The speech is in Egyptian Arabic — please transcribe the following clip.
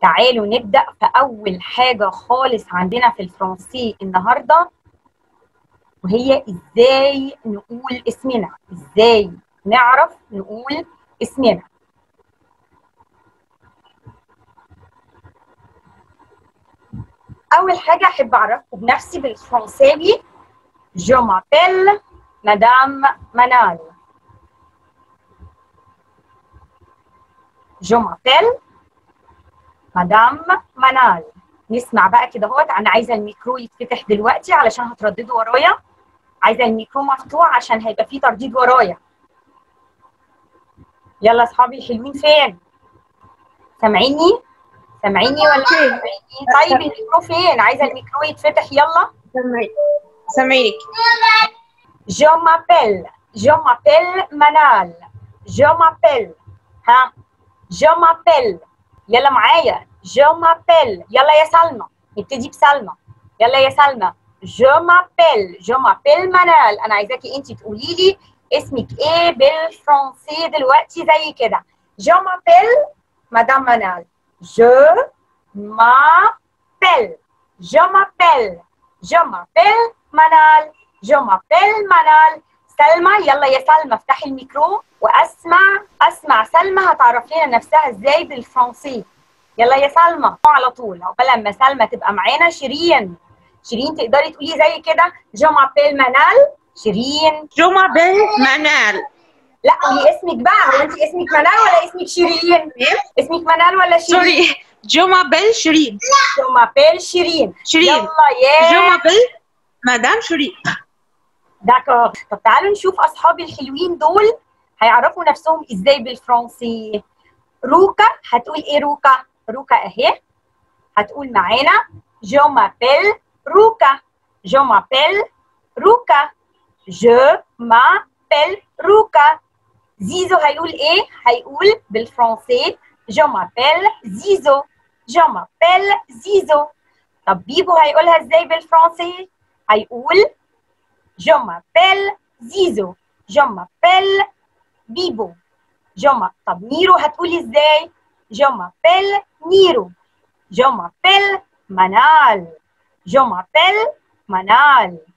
تعالوا نبدأ في أول حاجة خالص عندنا في الفرنسي النهاردة وهي إزاي نقول اسمنا إزاي نعرف نقول اسمنا أول حاجة أحب أعرفكم بنفسي بالفرنساوي جو مابيل مدام منال جو مابيل مدام منال نسمع بقى كده اهوت انا عايزه الميكرو يتفتح دلوقتي علشان هترددوا ورايا عايزه الميكرو مفتوح عشان هيبقى فيه ترديد ورايا يلا اصحابي الحلوين فين سامعيني سامعيني ولا سامعيني طيب الميكرو فين عايزه الميكرو يتفتح يلا سامعينك جو مابيل جو مابيل منال جو مابيل ها جو مابيل يلا معايا جو مابيل يلا يا سلمى نبتدي بسلمى يلا يا سلمى جو مابيل جو مابيل منال انا عايزاكي انت تقولي لي اسمك ايه بالفرنسي دلوقتي زي كده جو مابيل مدام منال جو مابيل جو مابيل جو مابيل منال جو مابيل منال سلمى يلا يا سلمى افتحي الميكرو واسمع اسمع سلمى هتعرف لنا نفسها ازاي بالفرنسي يلا يا سلمى على طول عقبال لما سلمى تبقى معانا شيرين شيرين تقدري تقولي زي كده جو مابيل منال شيرين جو مابيل منال لا قولي اسمك بقى هو انت اسمك منال ولا اسمك شيرين اسمك منال ولا شيرين سوري جو مابيل شيرين جو مابيل شيرين شيرين يلا يا جو مابيل مدام شيرين داكور طب تعالوا نشوف اصحابي الحلوين دول هيعرفوا نفسهم ازاي بالفرنسي روكا هتقول ايه روكا روكا اهي هتقول معانا جو مابيل روكا جو مابيل روكا جو مابيل روكا زيزو هيقول ايه هيقول بالفرنسي جو مابيل زيزو جو مابيل زيزو طب بيبو هيقولها ازاي بالفرنسي هيقول Je m'appelle زيزو Je m'appelle بيبو Je m'appelle طب نيرو هتقولي ازاي؟ Je m'appelle نيرو Je m'appelle منال Je m'appelle منال